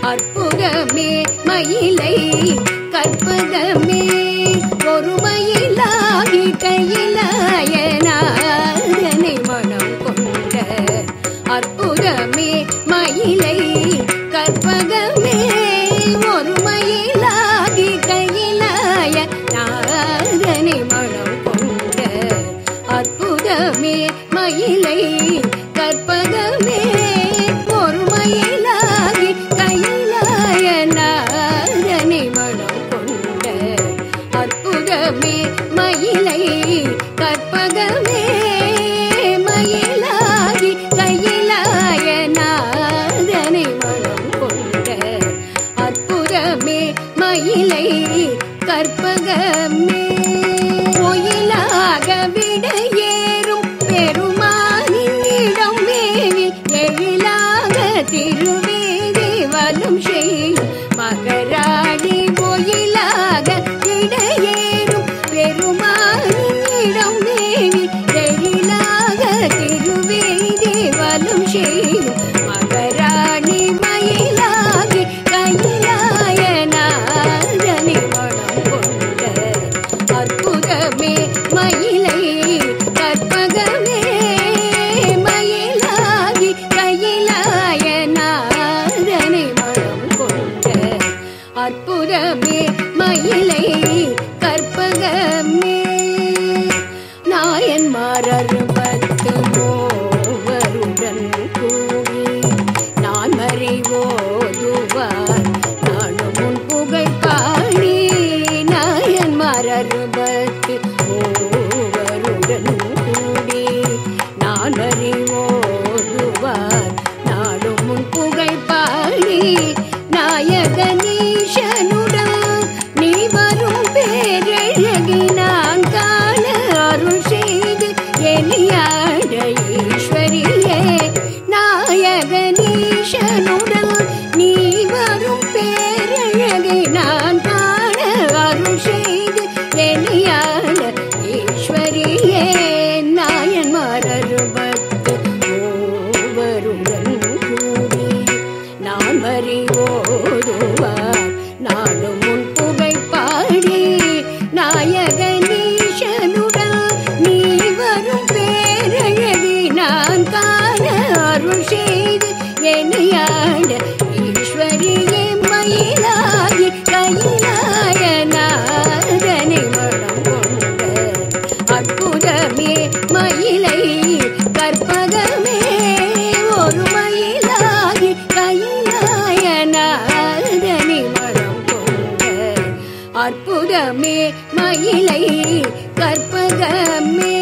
அற்புதமே மயிலை கற்பகமே ஒரு மயிலாகி கையிலாயனாதனை மனம் கொண்ட அற்புதமே மயிலை கற்பகமே ஒரு மயிலாகி கையிலாய நாதனை மனம் கொண்ட அற்புதமே மயிலை கற்பகமே ஒரு மயிலாகி கையிலாய நாதனை மனம் கொண்ட அற்புதமே மயிலை கற்பகமே மயிலாகி கையிலாய நாதனை மனம் கொண்ட அற்புதமே மயிலை கற்பகமே கோயிலாக விட ஏறும் பெருமானிடம் மேவி எழிலாக திருவேதி வலம் செய்யும் மகராடி கோயிலாக விட ஏறும் பெருமானிடம் மேவி எழிலாக திருவேதி வலம் செய்யும் மகராணி மயிலாகி கையிலாய நாதனை மனம் கொண்ட அற்புதமே மயிலை கற்பகமே மயிலாகி கையிலாய நாதனை மனம் கொண்ட அற்புதமே மயிலை கற்பகமே நாயன்மாரர் பத்து மூவருடன் கூடி நான் மறிவோதுவார் நானும் உன் புகழ் பாடி நாயன்மாரர் பத்து மூவருடன் கூடி நான் அறிவோதுவார் நாளும் உன் புகழ் பாடி நாயகனீஷனுடன் நீ வரும் பேரழகி நான் காண அருள் செய்து எளியாட ஈஸ்வரியே நாயகனீஷனுடன் நீ வரும் பேரழகை நான் காண அருள் செய்து எளியாட ஈஸ்வரியே நாயன்மார் அறுபத்து மூவருடன் கூடி நான் மறிவோதுவார் நாடும் உன் புகை பாடி நாயகனீஷனுடன் நீ வரும் பேரழகி நான் காண அருள் செய்து என்னையாட ஈஸ்வரியே மயிலாகி கையிலாய நாதனை மனம் கொண்ட அற்புதமே மயிலை கற்பகமே ஒரு மயிலாகி கையிலாய நாதனை மனம் கொண்ட அற்புதமே மயிலை கற்பகமே